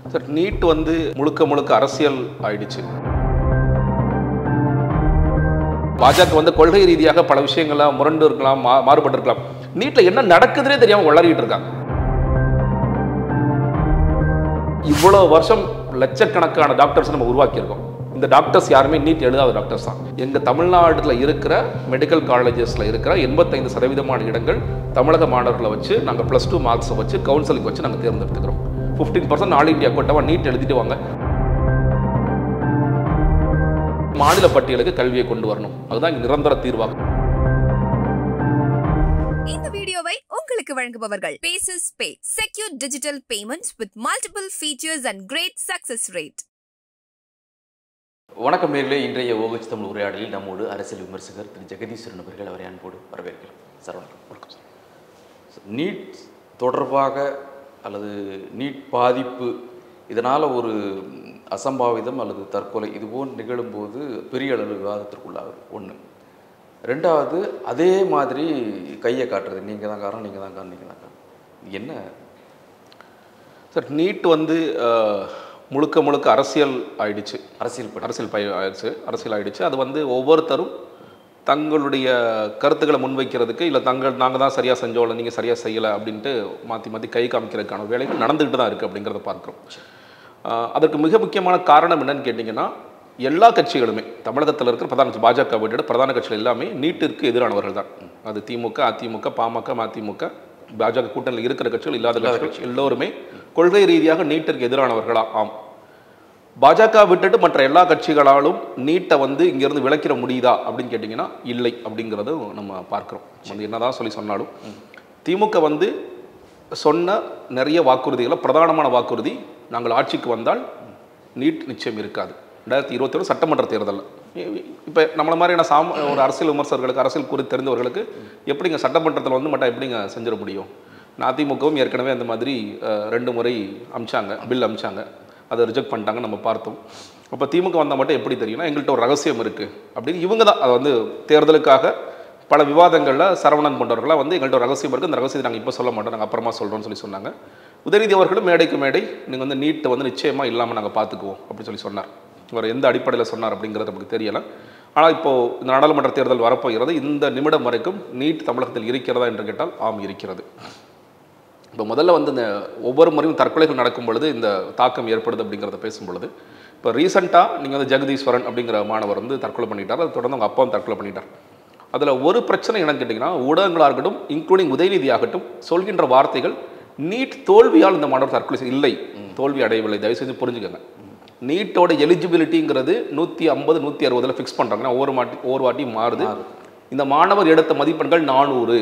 Sir NEET வந்து முழுக்க முழுக்க அரசியல் ஆயிடுச்சு பாஜக வந்து கொள்கை ரீதியாக பல விஷயங்கள முரண்டு இருக்கலாம் மா மாறுபட்டு இருக்கலாம் நீட்ல என்ன நடக்குதுன்னே தெரியாம வளரிட்டு இருக்காங்க இவ்வளோ வருஷம் லட்சக்கணக்கான டாக்டர்ஸ் நம்ம உருவாக்கியிருக்கோம் இந்த டாக்டர்ஸ் யாருமே நீட் எழுதாத டாக்டர்ஸ் தான் எங்கள் தமிழ்நாட்டில் இருக்கிற மெடிக்கல் காலேஜஸில் இருக்கிற எண்பத்தைந்து சதவீதமான இடங்கள் தமிழக மாணவர்களை வச்சு நாங்கள் ப்ளஸ் டூ மார்க்ஸை வச்சு கவுன்சிலிங் வச்சு நாங்கள் தேர்ந்தெடுத்துக்கிறோம் ஃபிஃப்டீன் பர்சன்ட் ஆல் இந்தியா கோட்டவா நீட் எழுதிட்டு வாங்க மாநில பட்டியலுக்கு கல்வியை கொண்டு வரணும் அதுதான் இங்க நிரந்தர தீர்வாகும் இந்த வீடியோவை உங்களுக்கு வழங்குபவர்கள் பேசஸ் pay secure digital payments with multiple features and great success rate வணக்கம் நேர்களே இன்றைய ஓகச் தமிழ் உரையாடலில் நம்மோடு அரசியல் விமர்சகர் திரு ஜெகதீஸ்வரன் அவர்கள் அவரை அன்போடு வரவேற்கிறோம் சார் வணக்கம் வணக்கம் சார் நீட் தொடர்பாக அல்லது நீட் பாதிப்பு இதனால் ஒரு அசம்பாவிதம் அல்லது தற்கொலை இதுபோல் நிகழும்போது பெரிய அளவு விவாதத்திற்குள்ளாகுது ஒன்று ரெண்டாவது அதே மாதிரி கையை காட்டுறது நீங்கள் தான் காரணம் நீங்கள் தான் காரணம் நீங்கள் தான் காரணம் இது என்ன சார் நீட் வந்து அஹ், முழுக்க முழுக்க அரசியல் ஆயிடுச்சு அரசியல் படி அரசியல் பய ஆயிடுச்சு அரசியல் ஆயிடுச்சு அது வந்து ஒவ்வொருத்தரும் தங்களுடைய கருத்துக்களை முன்வைக்கிறதுக்கு இல்லை தங்கள் நாங்கள் தான் சரியாக செஞ்சோம் இல்லை நீங்கள் சரியாக செய்யலை அப்படின்ட்டு மாற்றி மாற்றி கை காமிக்கிறதுக்கான வேலைகள் நடந்துக்கிட்டு தான் இருக்குது அப்படிங்கிறத பார்க்குறோம் ஆஹ் அதற்கு மிக முக்கியமான காரணம் என்னன்னு கேட்டிங்கன்னா எல்லா கட்சிகளுமே தமிழகத்தில் இருக்கிற பிரதான பாஜக விட பிரதான கட்சிகள் எல்லாமே நீட்டிற்கு எதிரானவர்கள் தான் அது திமுக அதிமுக பாமக மதிமுக பாஜக கூட்டணியில் இருக்கிற கட்சிகள் இல்லாத கட்சிகள் எல்லோருமே கொள்கை ரீதியாக நீட்டிற்கு எதிரானவர்களா ஆம் பாஜக விட்டுட்டு மற்ற எல்லா கட்சிகளாலும் நீட்டை வந்து இங்கேருந்து விளக்கிற முடியுதா அப்படின்னு கேட்டிங்கன்னா இல்லை அப்படிங்கிறத நம்ம பார்க்குறோம் வந்து என்னதான் சொல்லி சொன்னாலும் திமுக வந்து சொன்ன நிறைய வாக்குறுதிகளை பிரதானமான வாக்குறுதி நாங்கள் ஆட்சிக்கு வந்தால் நீட் நிச்சயம் இருக்காது ரெண்டாயிரத்தி இருபத்தொரு சட்டமன்ற தேர்தலில் இப்போ நம்மள மாதிரியான சாம ஒரு அரசியல் விமர்சகர்களுக்கு அரசியல் குறித்து தெரிந்தவர்களுக்கு எப்படிங்க சட்டமன்றத்தில் வந்து மட்டும் எப்படிங்க செஞ்சிட முடியும் அதிமுகவும் ஏற்கனவே அந்த மாதிரி அஹ், ரெண்டு முறை அமிச்சாங்க பில் அமிச்சாங்க அதை ரிஜெக்ட் பண்ணிட்டாங்க நம்ம பார்த்தோம் அப்போ திமுக வந்தால் மட்டும் எப்படி தெரியும்னா எங்கள்கிட்ட ஒரு ரகசியம் இருக்குது அப்படின்னு இவங்க தான் அதை வந்து தேர்தலுக்காக பல விவாதங்களில் சரவணன் போன்றவர்களாக வந்து எங்கள்கிட்ட ஒரு ரகசியம் இருக்குது அந்த ரகசியத்தை நாங்கள் இப்போ சொல்ல மாட்டோம் நாங்கள் அப்புறமா சொல்கிறோம்னு சொல்லி சொன்னாங்க உதயநிதி அவர்களும் மேடைக்கு மேடை நீங்கள் வந்து நீட்டை வந்து நிச்சயமாக இல்லாமல் நாங்கள் பார்த்துக்குவோம் அப்படின்னு சொல்லி சொன்னார் இவர் எந்த அடிப்படையில் சொன்னார் அப்படிங்கிறது நமக்கு தெரியல ஆனால் இப்போது இந்த நாடாளுமன்ற தேர்தல் வரப்போகிறது இந்த நிமிடம் வரைக்கும் நீட் தமிழகத்தில் இருக்கிறதா என்று கேட்டால் ஆம் இருக்கிறது இப்போ முதல்ல வந்து இந்த ஒவ்வொரு முறையும் தற்கொலைகள் நடக்கும் பொழுது இந்த தாக்கம் ஏற்படுது அப்படிங்கிறத பேசும் பொழுது இப்போ ரீசெண்டாக நீங்கள் வந்து ஜெகதீஸ்வரன் அப்படிங்கிற மாணவர் வந்து தற்கொலை பண்ணிட்டார் அது தொடர்ந்து அவங்க அப்பாவும் தற்கொலை பண்ணிட்டார் அதில் ஒரு பிரச்சனை என்னன்னு கேட்டிங்கன்னா ஊடகங்களாக இருக்கட்டும் இன்க்ளூடிங் உதயநிதி ஆகட்டும் சொல்கின்ற வார்த்தைகள் நீட் தோல்வியால் இந்த மாணவர் தற்கொலை செய்ய- இல்லை தோல்வி அடையவில்லை தயவு செஞ்சு புரிஞ்சுக்கோங்க நீட்டோட எலிஜிபிலிட்டிங்கிறது நூற்றி ஐம்பது நூற்றி அறுபதில் ஃபிக்ஸ் பண்ணுறாங்கன்னா ஒவ்வொரு மாட்டி ஒவ்வொரு வாட்டியும் மாறுது இந்த மாணவர் எடுத்த மதிப்பெண்கள் நானூறு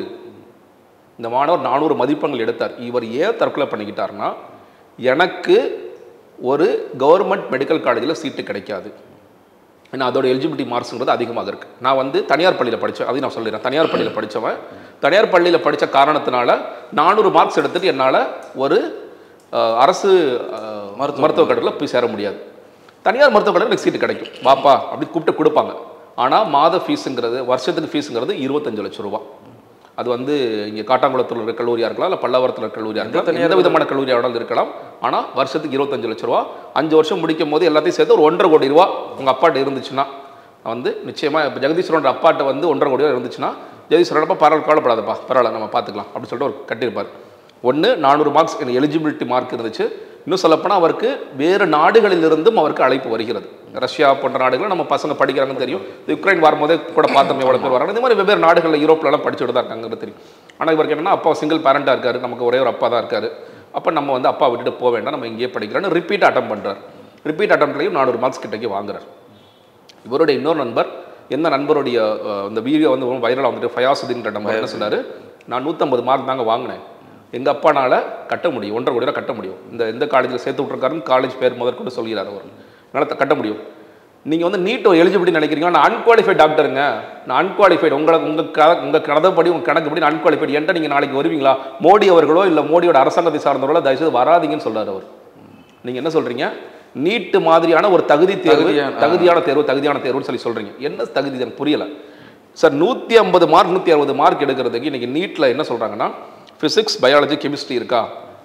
இந்த மாணவர் நானூறு மதிப்பெண்கள் எடுத்தார் இவர் ஏன் தற்கொலை பண்ணிக்கிட்டார்னா எனக்கு ஒரு கவர்மெண்ட் மெடிக்கல் காலேஜில் சீட்டு கிடைக்காது ஏன்னா அதோட எலிஜிபிலிட்டி மார்க்ஸுங்கிறது அதிகமாக இருக்குது நான் வந்து தனியார் பள்ளியில் படித்தேன் அதையும் நான் சொல்லிடுறேன் தனியார் பள்ளியில் படித்தவன் தனியார் பள்ளியில் படித்த காரணத்தினால நானூறு மார்க்ஸ் எடுத்துட்டு என்னால் ஒரு அஹ், அரசு அஹ், மருத்துவக் கல்லூரியில் போய் சேர முடியாது தனியார் மருத்துவக் கல்லூரியில் எனக்கு சீட்டு கிடைக்கும் வாப்பா அப்படி கூப்பிட்டு கொடுப்பாங்க ஆனால் மாத ஃபீஸுங்கிறது வருஷத்துக்கு ஃபீஸுங்கிறது இருபத்தஞ்சு லட்சம் ரூபா அது வந்து இங்கே காட்டாங்குளத்தில் இருக்கிற கல்லூரியாக இருக்கலாம் இல்லை பல்லவரத்தில் இருக்கிற கல்லூரியாக இருக்கலாம் எந்த விதமான கல்லூரியாக இருக்கலாம் ஆனால் வருஷத்துக்கு இருபத்தஞ்சு லட்ச ரூபா அஞ்சு வருஷம் முடிக்கும் போது எல்லாத்தையும் சேர்த்து ஒரு ஒன்றரை கோடி ரூபா உங்கள் அப்பாட்ட இருந்துச்சுன்னா வந்து நிச்சயமாக இப்போ ஜெகதீஸ்வரன் அப்பாட்ட வந்து ஒன்றரை கோடி ரூபா இருந்துச்சுன்னா ஜெகதீஸ்வரன் அப்பா பரவாயில்ல கவலைப்படாதப்பா பரவாயில்ல நம்ம பார்த்துக்கலாம் அப்படின்னு சொல்லிட்டு ஒரு கட்டியிருப்பார் ஒன்று நானூறு மார்க்ஸ் எனக்கு எலிஜிபிலிட்டி மார்க் இருந்துச்சு இன்னும் சொல்லப்போனால் அவருக்கு வேறு நாடுகளிலிருந்தும் அவருக்கு அழைப்பு வருகிறது ரஷ்யா போன்ற நாடுகளில் நம்ம பசங்க படிக்கிறாங்கன்னு தெரியும் இந்த யுக்ரைன் வரும்போதே கூட பார்த்தோம் எவ்வளோ பேர் வராங்க இந்த மாதிரி வெவ்வேறு நாடுகளில் யூரோப்லலாம் படிச்சுட்டு தான் இருக்காங்கிறது தெரியும் ஆனால் இவருக்கு என்னன்னா அப்பா சிங்கிள் பேரண்டாக இருக்காரு நமக்கு ஒரே ஒரு அப்பா தான் இருக்காரு அப்போ நம்ம வந்து அப்பா விட்டுட்டு போக வேண்டாம் நம்ம இங்கேயே படிக்கிறோன்னு ரிப்பீட் அட்டம் பண்ணுறார் ரிப்பீட் அட்டம்ப்ட்லையும் நானூறு மார்க்ஸ் கிட்டக்கே வாங்குறார் இவருடைய இன்னொரு நண்பர் எந்த நண்பருடைய அஹ், இந்த வீடியோ வந்து வைரலாக வந்துட்டு ஃபயாசுதீன்ற நம்பர் என்ன சொன்னார் நான் நூற்றம்பது மார்க் தாங்க வாங்கினேன் எங்கள் அப்பானால கட்ட முடியும் ஒன்றரை கோடி ரூபா கட்ட முடியும் இந்த எந்த காலேஜில் சேர்த்து விட்ருக்காருன்னு காலேஜ் பேர் முதற்கொண்டு சொல்கிறார் அவர் என்னால் த- கட்ட முடியும் நீங்கள் வந்து நீட் எலிஜிபிலிட்டி நினைக்கிறீங்க நான் அன்குவாலிஃபைட் டாக்டருங்க நான் அன்குவாலிஃபைட் உங்களை உங்கள் க உங்கள் கணக்குப்படி உங்கள் கணக்குப்படி நான் அன்குவாலிஃபைட் என்கிட்ட நீங்கள் நாளைக்கு வருவீங்களா மோடி அவர்களோ இல்லை மோடியோட அரசாங்கத்தை சார்ந்தவர்களோ தயவுசெய்து வராதீங்கன்னு சொல்றாரு அவர் நீங்கள் என்ன சொல்கிறீங்க நீட்டு மாதிரியான ஒரு தகுதி தேர்வு தகுதியான- தகுதியான தேர்வு தகுதியான தேர்வுன்னு சொல்லி சொல்கிறீங்க என்ன தகுதி எனக்கு புரியல சார் நூற்றி ஐம்பது மார்க் நூற்றி அறுபது மார்க் எடுக்கிறதுக்கு இன்றைக்கி நீட்டில் என்ன சொல்கிறாங்கன்னா ஃபிசிக்ஸ் பயாலஜி கெமிஸ்ட்ரி இருக்கா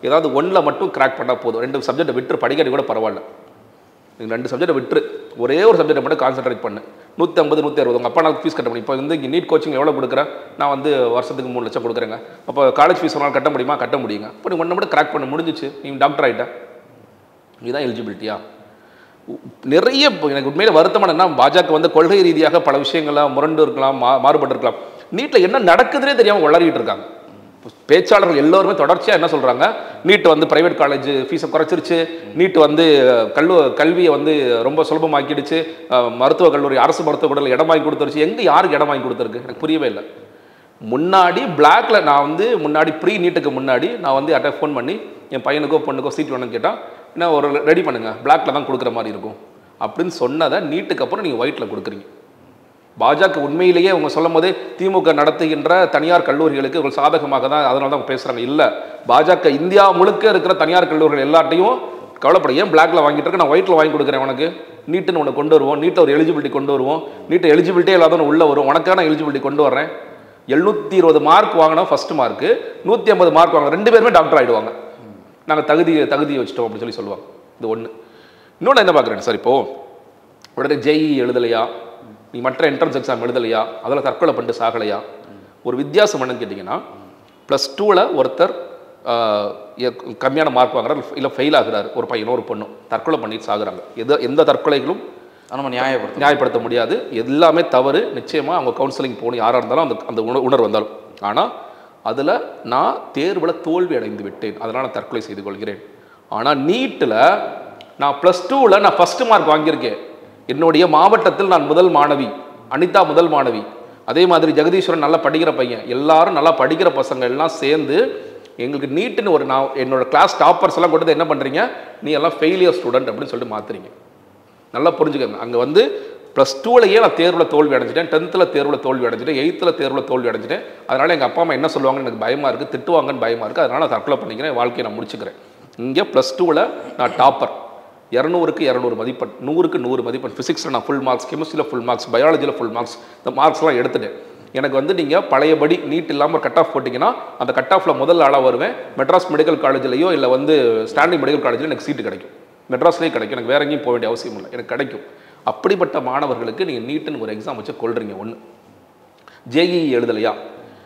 ஏதாவது ஒன்றில் மட்டும் கிராக் பண்ணால் போதும் ரெண்டு சப்ஜெக்ட் விட்டு படிக்கிறது கூட பரவாயில்ல நீங்கள் ரெண்டு சப்ஜெக்ட் விட்டுரு ஒரே ஒரு சப்ஜெக்ட்டை மட்டும் கான்சென்ட்ரேட் பண்ணு நூற்றி ஐம்பது நூற்றி அறுபது உங்கள் அப்பா நான் ஃபீஸ் கட்ட முடியும் இப்போ வந்து இங்கே நீட் கோச்சிங் எவ்வளோ கொடுக்குறேன் நான் வந்து வருஷத்துக்கு மூணு லட்சம் கொடுக்குறேங்க அப்போ காலேஜ் ஃபீஸ் ஒரு நாள் கட்ட முடியுமா கட்ட முடியுங்க இப்போ நீ ஒன்றை மட்டும் கிராக் பண்ண முடிஞ்சிச்சு நீ டாக்டர் ஆகிட்ட இதுதான் எலிஜிபிலிட்டியா நிறைய இப்போ எனக்கு உண்மையில வருத்தமான என்ன பாஜக வந்து கொள்கை ரீதியாக பல விஷயங்கள்லாம் முரண்டு இருக்கலாம் மா மாறுபட்டு இருக்கலாம் நீட்டில் என்ன நடக்குதுன்னே தெரியாமல் வளரிட்டு இருக்காங்க பேச்சாளர்கள் எல்லோருமே தொடர்ச்சியாக என்ன சொல்கிறாங்க நீட் வந்து பிரைவேட் காலேஜ் ஃபீஸை குறைச்சிருச்சு நீட் வந்து கல்லு கல்வியை வந்து ரொம்ப சுலபமாக்கிடுச்சு அஹ், மருத்துவக் கல்லூரி அரசு மருத்துவக் கல்லூரியில் இடம் வாங்கி கொடுத்துருச்சு எங்கே யாருக்கு இடம் வாங்கி கொடுத்துருக்கு எனக்கு புரியவே இல்லை முன்னாடி பிளாக்ல நான் வந்து முன்னாடி ப்ரீ நீட்டுக்கு முன்னாடி நான் வந்து யார்ட்ட ஃபோன் பண்ணி என் பையனுக்கோ பொண்ணுக்கோ சீட் வேணும்னு கேட்டால் என்ன ஒரு ரெடி பண்ணுங்க பிளாக்ல தான் கொடுக்குற மாதிரி இருக்கும் அப்படின்னு சொன்னதை நீட்டுக்கு அப்புறம் நீங்கள் ஒயிட்டில் கொடுக்குறீங்க பாஜக உண்மையிலேயே அவங்க சொல்லும் போதே திமுக நடத்துகின்ற தனியார் கல்லூரிகளுக்கு ஒரு சாதகமாக தான் அதனால தான் அவங்க பேசுகிறாங்க இல்லை பாஜக இந்தியா முழுக்க இருக்கிற தனியார் கல்லூரிகள் எல்லாத்தையும் கவலைப்பட ஏன் பிளாக்ல வாங்கிட்டு இருக்க நான் ஒயிட்டில் வாங்கி கொடுக்குறேன் உனக்கு நீட்டுன்னு ஒன்று கொண்டு வருவோம் நீட்டில் ஒரு எலிஜிபிலிட்டி கொண்டு வருவோம் நீட்டை எலிஜிபிலிட்டியே இல்லாதவன் உள்ள வரும் உனக்கான எலிஜிபிலிட்டி கொண்டு வரேன் எழுநூற்றி இருபது மார்க் வாங்கினா ஃபர்ஸ்ட் மார்க்கு நூற்றி ஐம்பது மார்க் வாங்கினா ரெண்டு பேருமே டாக்டர் ஆகிடுவாங்க நாங்கள் தகுதி தகுதி வச்சுட்டோம் அப்படின்னு சொல்லி சொல்லுவாங்க இது ஒன்று இன்னொன்று என்ன பார்க்குறேன் சார் இப்போது உடனே ஜெஇ எழுதலையா நீ மற்ற என்ட்ரன்ஸ் எக்ஸாம் எழுதலையா அதில் தற்கொலை பண்ணிட்டு சாகலையா ஒரு வித்தியாசம் என்னன்னு கேட்டிங்கன்னா ப்ளஸ் டூவில் ஒருத்தர் ஆஹ், எ- கம்மியான மார்க் வாங்குறாரு இல்லை ஃபெயில் ஆகுறாரு ஒரு பையனோ ஒரு பொண்ணும் தற்கொலை பண்ணிட்டு சாகுறாங்க எது எந்த தற்கொலைகளும் நம்ம நியாயப்படுத்தணும் நியாயப்படுத்த முடியாது எல்லாமே தவறு நிச்சயமாக அவங்க கவுன்சிலிங் போகணும் யாராக இருந்தாலும் அந்த அந்த உணர் உணர்வு வந்தாலும் ஆனால் அதில் நான் தேர்வில் தோல்வி அடைந்து விட்டேன் அதனால் நான் தற்கொலை செய்து கொள்கிறேன் ஆனால் நீட்டில் நான் ப்ளஸ் டூவில் நான் ஃபஸ்ட்டு மார்க் வாங்கியிருக்கேன் என்னுடைய மாவட்டத்தில் நான் முதல் மாணவி அனிதா முதல் மாணவி அதே மாதிரி ஜெகதீஸ்வரன் நல்லா படிக்கிற பையன் எல்லாரும் நல்லா படிக்கிற பசங்க எல்லாம் சேர்ந்து எங்களுக்கு நீட்டுன்னு ஒரு நான் என்னோட கிளாஸ் டாப்பர்ஸ் எல்லாம் கொண்டு வந்து என்ன பண்ணுறீங்க நீ எல்லாம் ஃபெயிலியர் ஸ்டூடெண்ட் அப்படின்னு சொல்லிட்டு மாற்றுறீங்க நல்லா புரிஞ்சுக்கங்க அங்கே வந்து ப்ளஸ் டூலையே நான் தேர்வில் தோல்வி அடைஞ்சிட்டேன் டென்த்தில் தேர்வில் தோல்வி அடைஞ்சிட்டேன் எயித்தில் தேர்வில் தோல்வி அடைஞ்சிட்டேன் அதனால் எங்கள் அப்பா அம்மா என்ன சொல்லுவாங்கன்னு எனக்கு பயமாக இருக்குது திட்டுவாங்கன்னு பயமாக இருக்குது அதனால் நான் தற்கொலை பண்ணிக்கிறேன் என் வாழ்க்கையை நான் முடிச்சுக்கிறேன் இங்கே ப்ளஸ் டூவில் நான் டாப்பர் இரநூறுக்கு இரநூறு மதிப்பெண் நூறுக்கு நூறு மதிப்பெண் ஃபிசிக்ஸில் நான் ஃபுல் மார்க்ஸ் கெமிஸ்ட்ரியில் ஃபுல் மார்க்ஸ் பயாலஜியில் ஃபுல் மார்க்ஸ் இந்த மார்க்ஸ்லாம் எடுத்துட்டேன் எனக்கு வந்து நீங்கள் பழையபடி நீட் இல்லாமல் கட் ஆஃப் போட்டிங்கன்னா அந்த கட் ஆஃபில் முதல் ஆளாக வருவேன் மெட்ராஸ் மெடிக்கல் காலேஜ்லையோ இல்லை வந்து ஸ்டாண்டிங் மெடிக்கல் காலேஜில் எனக்கு சீட்டு கிடைக்கும் மெட்ராஸ்லேயே கிடைக்கும் எனக்கு வேற எங்கேயும் போக வேண்டிய அவசியம் இல்லை எனக்கு கிடைக்கும் அப்படிப்பட்ட மாணவர்களுக்கு நீங்கள் நீட்டுன்னு ஒரு எக்ஸாம் வச்சு கொள்றீங்க ஒன்று ஜேஇஇ எழுதலையா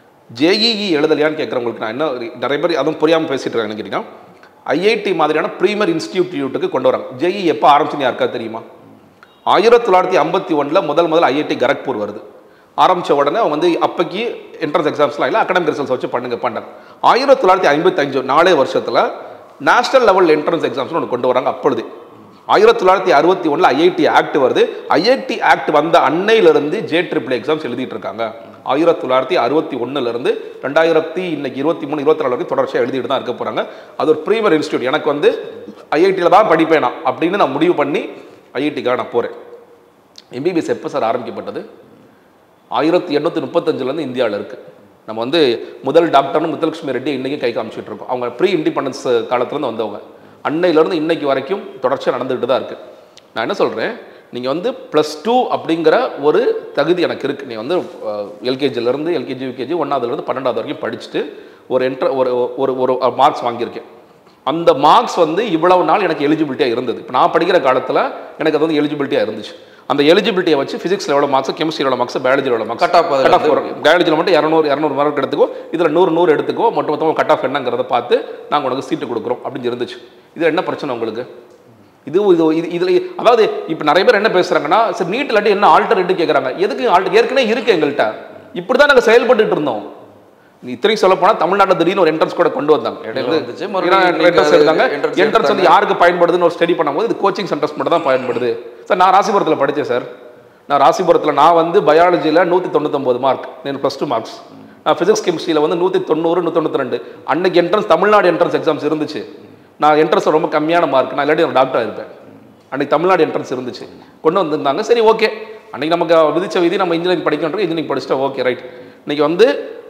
ஜேஇஇ எழுதலையான்னு கேட்குறவங்களுக்கு நான் என்ன நிறைய பேர் அதுவும் புரியாமல் பேசிட்டு இருக்காங்கன்னு கேட்டிங்கன்னா ஐஐடி மாதிரியான ப்ரீமியர் இன்ஸ்டிடியூட்டுக்கு கொண்டு வராங்க ஜேஇ எப்போ ஆரம்பிச்சுன்னு யாருக்கா தெரியுமா ஆயிரத்தி தொள்ளாயிரத்தி ஐம்பத்தி ஒன்றில் முதல் முதல் ஐஐடி கரக்பூர் வருது ஆரம்பித்த உடனே அவங்க வந்து அப்போக்கி என்ட்ரன்ஸ் எக்ஸாம்ஸ்லாம் இல்லை அகடமிக் ரிசல்ட்ஸ் வச்சு பண்ணுங்க பண்ணாங்க ஆயிரத்தி தொள்ளாயிரத்தி ஐம்பத்தஞ்சு நாலே வருஷத்தில் நேஷனல் லெவல் என்ட்ரன்ஸ் எக்ஸாம்ஸ்னு ஒன்று கொண்டு வராங்க அப்பொழுது ஆயிரத்தி தொள்ளாயிரத்தி அறுபத்தி ஒன்றில் ஐஐடி ஆக்ட் வருது ஐஐடி ஆக்ட் வந்த அன்னையிலிருந்து ஜே ட்ரிபிள் எக்ஸாம்ஸ் எழுதிட்டு இருக்காங்க ஆயிரத்தி தொள்ளாயிரத்தி அறுபத்தி ஒன்றுலேருந்து ரெண்டாயிரத்தி இன்னைக்கு இருபத்தி மூணு இருபத்தி நாலு வரைக்கும் தொடர்ச்சியாக எழுதிட்டு தான் இருக்க போகிறாங்க அது ஒரு ப்ரீமியர் இன்ஸ்டியூட் எனக்கு வந்து ஐஐடியில் தான் படிப்பேனா அப்படின்னு நான் முடிவு பண்ணி ஐஐடிக்காக நான் போகிறேன் எம்பிபிஎஸ் எப்போ சார் ஆரம்பிக்கப்பட்டது ஆயிரத்தி எண்ணூற்றி முப்பத்தஞ்சுலேருந்து இந்தியாவில் இருக்குது நம்ம வந்து முதல் டாக்டர்னு முத்துலட்சுமி ரெட்டி இன்றைக்கி கை காமிச்சிட்டு இருக்கோம் அவங்க ப்ரீ இண்டிபெண்டன்ஸ் காலத்துலேருந்து வந்தவங்க அன்னையிலேருந்து இன்னைக்கு வரைக்கும் தொடர்ச்சியாக நடந்துகிட்டு தான் இருக்குது நான் என்ன சொல்கிறேன் நீங்கள் வந்து ப்ளஸ் டூ அப்படிங்கிற ஒரு தகுதி எனக்கு இருக்குது நீ வந்து எல்கேஜிலேருந்து எல்கேஜி யூகேஜி ஒன்றாவதுலேருந்து பன்னெண்டாவது வரைக்கும் படிச்சுட்டு ஒரு என்ட்ர ஒரு ஒரு ஒரு மார்க்ஸ் வாங்கியிருக்கேன் அந்த மார்க்ஸ் வந்து இவ்வளவு நாள் எனக்கு எலிஜிபிலிட்டியாக இருந்தது இப்போ நான் படிக்கிற காலத்தில் எனக்கு அது வந்து எலிஜிபிலிட்டியாக இருந்துச்சு அந்த எலிஜிபிலிட்டியை வச்சு ஃபிசிக்ஸில் எவ்வளோ மார்க்ஸ் கெமிஸ்ட்ரியில் எவ்வளோ மார்க்ஸ் பயாலஜியில் எவ்வளோ மார்க்ஸ் Cut off அதுல கட் ஆஃப் வரும் பயாலஜியில் மட்டும் இரநூறு இரநூறு மார்க் எடுத்துக்கோ இதில் நூறு நூறு எடுத்துக்கோ மொத்த மொத்தமாக கட் ஆஃப் என்னங்கிறத பார்த்து நாங்கள் உனக்கு சீட்டு கொடுக்குறோம் அப்படின்னு இருந்துச்சு இது என்ன பிரச்சனை உங்களுக்கு இது இது இது இதில் அதாவது இப்போ நிறைய பேர் என்ன பேசுகிறாங்கன்னா சரி நீட் இல்லாட்டி என்ன ஆல்டர்னேட்டிவ் கேட்குறாங்க எதுக்கு ஆல்டர் ஏற்கனவே இருக்கு எங்கள்கிட்ட இப்படி தான் நாங்கள் செயல்பட்டுட்டு இருந்தோம் இத்தனைக்கு சொல்ல போனால் தமிழ்நாட்டில் திடீர்னு ஒரு என்ட்ரன்ஸ் கூட கொண்டு வந்தாங்க இடையில வந்துச்சு, மறுபடியும் என்ட்ரன்ஸ் இன்னைக்கு எடுத்தாங்க அது entrance என்ட்ரன்ஸ் வந்து யாருக்கு பயன்படுதுன்னு ஒரு ஸ்டடி பண்ணும்போது இது கோச்சிங் சென்டர்ஸ் மட்டும் தான் பயன்படுது சார் நான் ராசிபுரத்தில் படித்தேன் சார் நான் ராசிபுரத்தில் நான் வந்து பயாலஜியில் நூற்றி தொண்ணூத்தொம்பது மார்க் నేను ப்ளஸ் டூ மார்க்ஸ் நான் ஃபிசிக்ஸ் கெமிஸ்ட்ரியில் வந்து நூற்றி தொண்ணூறு நூற்றி தொண்ணூற்றி ரெண்டு அன்னைக்கு என்ட்ரன்ஸ் தமிழ்நாடு என்ட்ரன்ஸ் எக்ஸாம்ஸ் இருந்துச்சு நான் என்ட்ரன்ஸ் ரொம்ப கம்மியான மார்க் நான் இல்லாட்டி ஒரு டாக்டர் இருப்பேன் அன்னைக்கு தமிழ்நாடு என்ட்ரன்ஸ் இருந்துச்சு கொண்டு வந்திருந்தாங்க சரி ஓகே அன்னைக்கு நமக்கு விதிச்ச விதி நம்ம இன்ஜினியரிங் படிக்கணும் இன்ஜினியரிங் படிச்சுட்டா ஓகே ரைட் இன்னைக்கு வந்து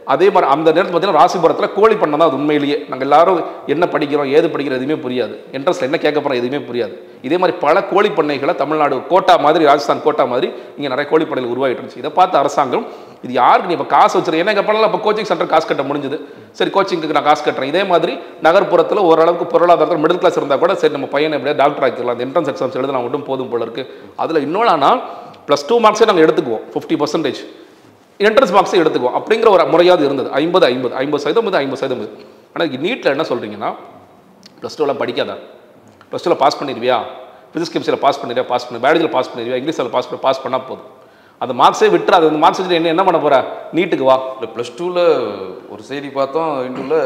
அதே மாதிரி அந்த நேரத்தில் பார்த்தீங்கன்னா ராசிபுரத்தில் கோழி பண்ணை தான் அது உண்மையிலேயே நாங்கள் எல்லாரும் என்ன படிக்கிறோம் ஏது படிக்கிறோம் எதுவுமே புரியாது இன்ட்ரெஸ்ட் என்ன கேட்க போகிறோம் எதுவுமே புரியாது இதே மாதிரி பல கோழி பண்ணைகளை தமிழ்நாடு கோட்டா மாதிரி ராஜஸ்தான் கோட்டா மாதிரி இங்கே நிறைய கோழி பண்ணைகள் உருவாகிட்டு இருந்துச்சு இதை பார்த்து அரசாங்கம் இது யாருக்கு நீ இப்போ காசு வச்சிருக்க என்ன பண்ணலாம் இப்போ கோச்சிங் சென்டர் காசு கட்ட முடிஞ்சுது சரி கோச்சிங்க்கு நான் காசு கட்டுறேன் இதே மாதிரி நகர்ப்புறத்தில் ஓரளவுக்கு பொருளாதாரத்தில் மிடில் கிளாஸ் இருந்தால் கூட சரி நம்ம பையனை எப்படியா டாக்டர் ஆக்கிடலாம் அந்த என்ட்ரன்ஸ் எக்ஸாம்ஸ் எழுதலாம் மட்டும் போதும் போல இருக்கு அதில் இன்னொன்று ஆனால் ப்ளஸ் டூ மார்க்ஸே நாங்கள் எடுத்துக்குவோம் ஃபிஃப்டி பர்சன்டேஜ் என்ட்ரன்ஸ் மார்க்ஸை எடுத்துக்குவோம் அப்படிங்கிற ஒரு முறையாவது இருந்தது ஐம்பது ஐம்பது ஐம்பது சதவீதம் இது ஐம்பது சதவீதம் இது ஆனால் நீட்டில் என்ன சொல்கிறீங்கன்னா ப்ளஸ் டூலாம் படிக்காதா ப்ளஸ் டூவில் பாஸ் பண்ணிடுவியா ஃபிசிக்ஸ் கெமிஸ்ட்ரியில் பாஸ் பண்ணிடுவியா பாஸ் பண்ணி பயாலஜியில் பாஸ் பண்ணிடுவியா இங்கிலீஷில் பாஸ் பண்ணி பாஸ் பண்ணால் போதும் அந்த மார்க்ஸே விட்டுரு அது அந்த மார்க்ஸ் வச்சுட்டு என்ன என்ன பண்ண போற நீட்டுக்கு வா இல்லை ப்ளஸ் டூவில் ஒரு செய்தி பார்த்தோம் இன்டூவில்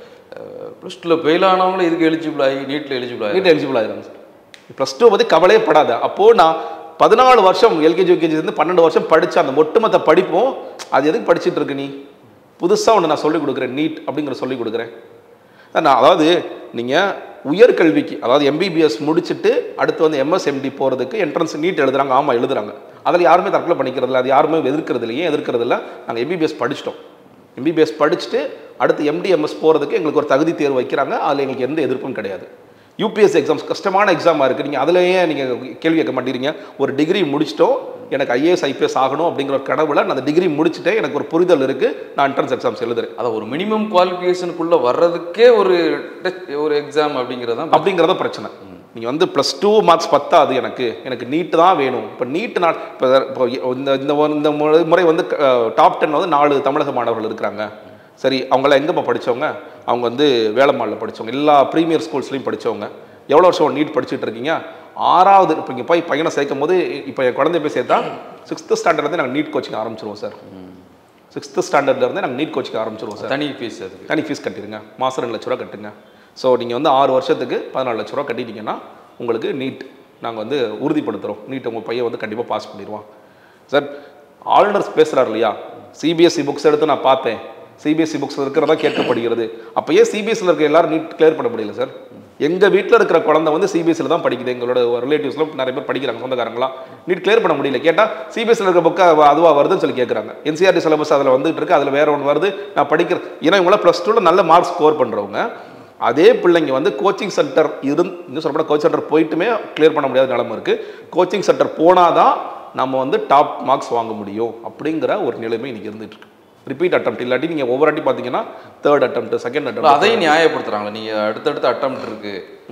ப்ளஸ் டூவில் ஃபெயில் ஆனவங்களும் இதுக்கு எலிஜிபிள் ஆகி நீட்டில் எலிஜிபிள் ஆகி நீட் எலிஜிபிள் ஆகிடுறாங்க சார் ப்ளஸ் டூ பற்றி கவலையே படாத அப்போது நான் பதினாலு வருஷம் எல்கேஜி யூகேஜி இருந்து பன்னெண்டு வருஷம் படித்த அந்த ஒட்டுமொத்த படிப்பும் அது எதுக்கு படிச்சிட்டு இருக்கு நீ புதுசாக ஒன்று நான் சொல்லிக் கொடுக்குறேன் நீட் அப்படிங்கிற சொல்லிக் கொடுக்குறேன் நான் அதாவது நீங்கள் உயர்கல்விக்கு அதாவது எம்பிபிஎஸ் முடிச்சுட்டு அடுத்து வந்து எம்எஸ்எம்டி போகிறதுக்கு என்ட்ரன்ஸ் நீட் எழுதுறாங்க ஆமாம் எழுதுறாங்க அதில் யாருமே தற்கொலை பண்ணிக்கிறது இல்லை அது யாருமே எதிர்க்கிறது இல்லை ஏன் எதிர்க்கிறது இல்லை நாங்கள் எம்பிபிஎஸ் படிச்சிட்டோம் எம்பிபிஎஸ் படிச்சுட்டு அடுத்து எம்டிஎம்எஸ் போகிறதுக்கு எங்களுக்கு ஒரு தகுதி தேர்வு வைக்கிறாங்க அதில் எங்களுக்கு எந்த எதிர்ப்பும் கிடையாது யூபிஎஸ்சி எக்ஸாம்ஸ் கஷ்டமான எக்ஸாமாக இருக்குது நீங்கள் அதிலேயே நீங்கள் கேள்வி கேட்க மாட்டேங்கிறீங்க ஒரு டிகிரி முடிச்சிட்டோம் எனக்கு ஐஏஎஸ் ஐபிஎஸ் ஆகணும் அப்படிங்கிற ஒரு கனவுல நான் அந்த டிகிரி முடிச்சுட்டேன் எனக்கு ஒரு புரிதல் இருக்குது நான் என்ட்ரன்ஸ் எக்ஸாம்ஸ் எழுதுறேன் அதை ஒரு மினிமம் குவாலிஃபிகேஷனுக்குள்ளே வர்றதுக்கே ஒரு டெஸ்ட் ஒரு எக்ஸாம் அப்படிங்கிறது தான் அப்படிங்கிறத பிரச்சனை நீங்கள் வந்து ப்ளஸ் டூ மார்க்ஸ் பத்தாது எனக்கு எனக்கு நீட்டு தான் வேணும் இப்போ நீட்டு நான் இப்போ இப்போ இந்த இந்த ஒரு- இந்த முறை- முறை வந்து டாப் டென் வந்து நாலு தமிழக மாணவர்கள் இருக்கிறாங்க சரி அவங்களாம் எங்கேப்பா படித்தவங்க அவங்க வந்து வேளம்மாளில் படித்தவங்க எல்லா ப்ரீமியர் ஸ்கூல்ஸ்லையும் படித்தவங்க எவ்வளோ வருஷம் நீட் படிச்சுட்டு இருக்கீங்க ஆறாவது இப்போ இங்கே போய் பையனை சேர்க்கும் போது இப்போ என் குழந்தை போய் சேர்த்தா சிக்ஸ்த்து ஸ்டாண்டர்ட்லேருந்து நாங்கள் நீட் கோச்சிங் ஆரம்பிச்சிருவோம் சார் சிக்ஸ்த்து ஸ்டாண்டர்ட்லேருந்து நாங்கள் நீட் கோச்சிங் ஆரம்பிச்சிருவோம் சார் தனி ஃபீஸ் அதுக்கு தனி ஃபீஸ் கட்டிடுங்க மாதம் ரெண்டு லட்ச ரூபா கட்டுங்க ஸோ நீங்கள் வந்து ஆறு வருஷத்துக்கு பதினாலு லட்ச ரூபா கட்டிட்டீங்கன்னா உங்களுக்கு நீட் நாங்கள் வந்து உறுதிப்படுத்துகிறோம் நீட் உங்கள் பையன் வந்து கண்டிப்பாக பாஸ் பண்ணிடுவான் சார் ஆளுநர் பேசுகிறார் இல்லையா சிபிஎஸ்சி புக்ஸ் எடுத்து நான் பார்த்தேன் சிபிஎஸ்சி புக்ஸ் இருக்கிறதா கேட்கப்படுகிறது அப்போ ஏன் சிபிஎஸ்சியில் இருக்க எல்லாரும் நீட் கிளியர் பண்ண முடியல சார் எங்கள் வீட்டில் இருக்கிற குழந்தை வந்து சிபிஎஸ்சியில் தான் படிக்குது எங்களோட ரிலேட்டிவ்ஸ்லாம் நிறைய பேர் படிக்கிறாங்க சொந்தக்காரங்களாம் நீட் கிளியர் பண்ண முடியல கேட்டால் சிபிஎஸ்சியில் இருக்க புக்கை அதுவாக வருதுன்னு சொல்லி கேட்குறாங்க என்சிஆர்டி சிலபஸ் அதில் வந்துட்டு இருக்கு அதில் வேற ஒன்று வருது நான் படிக்கிற ஏன்னா இவங்களாம் ப்ளஸ் டூவில் நல்ல மார்க் ஸ்கோர் பண்ணுறவங்க அதே பிள்ளைங்க வந்து கோச்சிங் சென்டர் இருந்து இன்னும் சொல்லப்போனால் கோச்சிங் சென்டர் போயிட்டுமே கிளியர் பண்ண முடியாத நிலைமை இருக்குது கோச்சிங் சென்டர் போனால் தான் நம்ம வந்து டாப் மார்க்ஸ் வாங்க முடியும் அப்படிங்கிற ஒரு நிலைமை இன்னைக்கு இருந்துட்டு இருக்கு ரிப்பீட் அட்டம் இல்லாட்டி நீங்கள் ஒவ்வொரு வாட்டி பார்த்தீங்கன்னா தேர்ட் அட்டம் செகண்ட் இல்ல, அட்டம் அதையும் நியாயப்படுத்துறாங்களே நீங்கள் அடுத்தடுத்த அட்டம் இருக்கு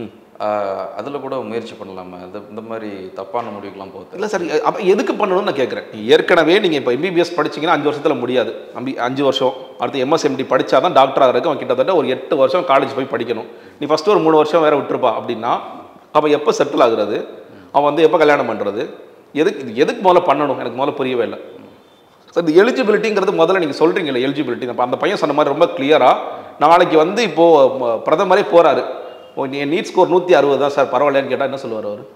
அதில் கூட முயற்சி பண்ணலாமா இந்த இந்த மாதிரி தப்பான முடிவுக்கெல்லாம் போகுது இல்லை சார் அப்போ எதுக்கு பண்ணணும்னு நான் கேட்குறேன் ஏற்கனவே நீங்கள் இப்போ எம்பிபிஎஸ் படிச்சீங்கன்னா அஞ்சு வருஷத்தில் முடியாது அம்பி அஞ்சு வருஷம் அடுத்து எம்எஸ்எம்டி படித்தா தான் டாக்டர் ஆகிறதுக்கு அவன் கிட்டத்தட்ட ஒரு எட்டு வருஷம் காலேஜ் போய் படிக்கணும் நீ ஃபஸ்ட்டு ஒரு மூணு வருஷம் வேற விட்டுருப்பா அப்படின்னா அவன் எப்போ செட்டில் ஆகுறது அவன் வந்து எப்போ கல்யாணம் பண்ணுறது எதுக்கு இது எதுக்கு முதல்ல பண்ணணும் எனக்கு முதல்ல புரியவே இல்லை சார் இந்த எலிஜிபிலிட்டிங்கிறது முதல்ல நீங்கள் சொல்கிறீங்களே எலிஜிபிலிட்டி அப்போ அந்த பையன் சொன்ன மாதிரி ரொம்ப கிளியராக நாளைக்கு வந்து இப்போது பிரதமரே போகிறாரு ஓ நீ நீட் ஸ்கோர் நூற்றி அறுபது தான் சார் பரவாயில்லைன்னு கேட்டால் என்ன சொல்லுவார் அவர்